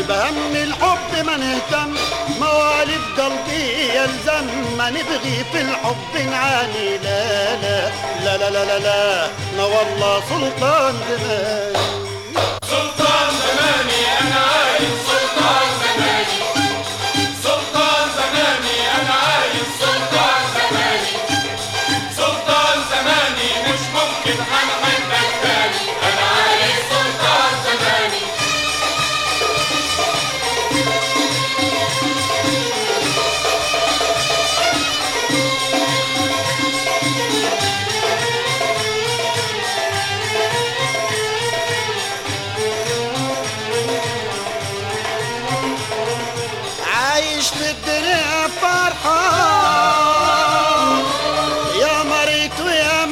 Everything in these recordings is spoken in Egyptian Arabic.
وبهم الحب ما نهتم موالد قلبي يلزم ما نبغي في الحب نعاني لا لا لا لا لا لا, لا, لا والله سلطان زمان سلطان زماني انا عايز سلطان زماني سلطان زماني انا عايز سلطان زماني سلطان زماني مش ممكن هنحبك تاني انا عايز سلطان زماني عايش في الدنيا فرحان يا مريت ويا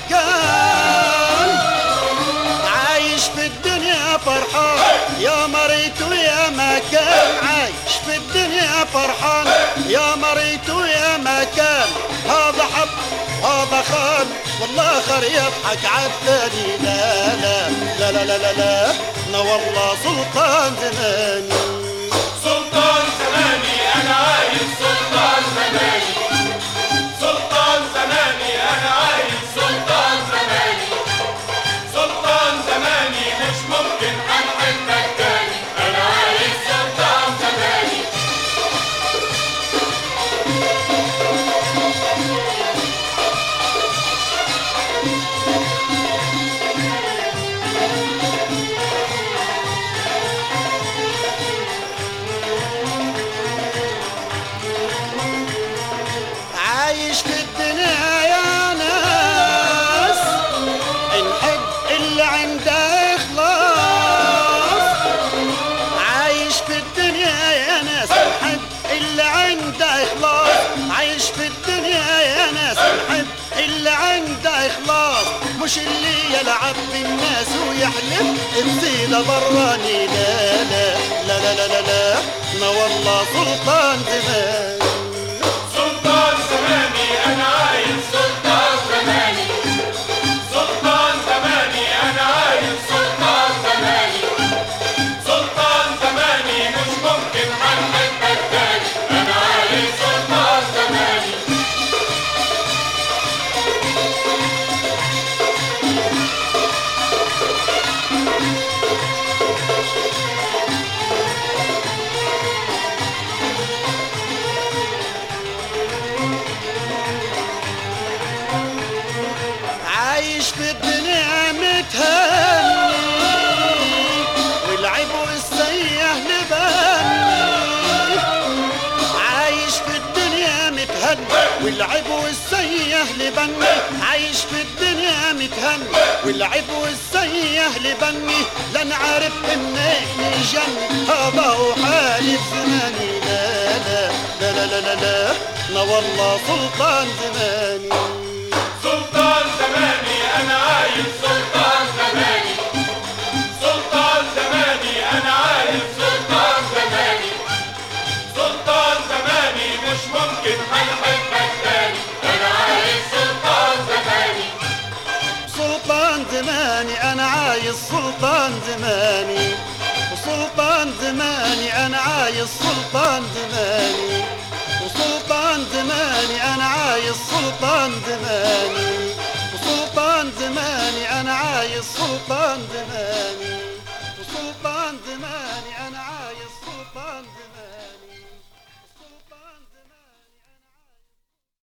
مكان عايش في الدنيا فرحان يا مريت ويا مكان عايش في الدنيا فرحان يا مريت ويا مكان هذا حب هذا خان والله خر يضحك عالثاني لا لا لا لا لا لا لا لا والله سلطان زماني سلطان زماني انا عايز سلطان زماني سلطان زماني انا عايز سلطان زماني سلطان زماني مش ممكن هنحبك تاني انا عايز سلطان زماني عايش في الدنيا يا ناس نحب اللي عنده إخلاص عايش في الدنيا يا ناس نحب اللي عنده إخلاص عايش في الدنيا يا ناس نحب اللي عنده إخلاص مش اللي يلعب بالناس ويحلف بزينة براني لا لا لا لا لا لا لا ما والله سلطان زمان سلطان زماني انا عايز سلطان زماني سلطان زماني انا عايز سلطان زماني سلطان زماني مش ممكن هنحبك تاني انا عايز سلطان زماني عايش في الدنيا متهني والعب والسيح لبني عايش في الدنيا متهني والعب والسيح لبني عايش في الدنيا متهني والعب والسيح لبني لا نعرف انك نجني هذا هو حالي في زماني لا لا لا لا لا لا لا لا والله سلطان زماني سلطان زماني انا عايز سلطان زماني سلطان زماني انا عايز سلطان زماني سلطان زماني مش ممكن هنحبك تاني انا عايز سلطان زماني سلطان زماني انا عايز سلطان زماني وسلطان زماني انا عايز سلطان زماني وسلطان زماني انا عايز سلطان زماني وسلطان زماني انا عايز سلطان زماني وسلطان زماني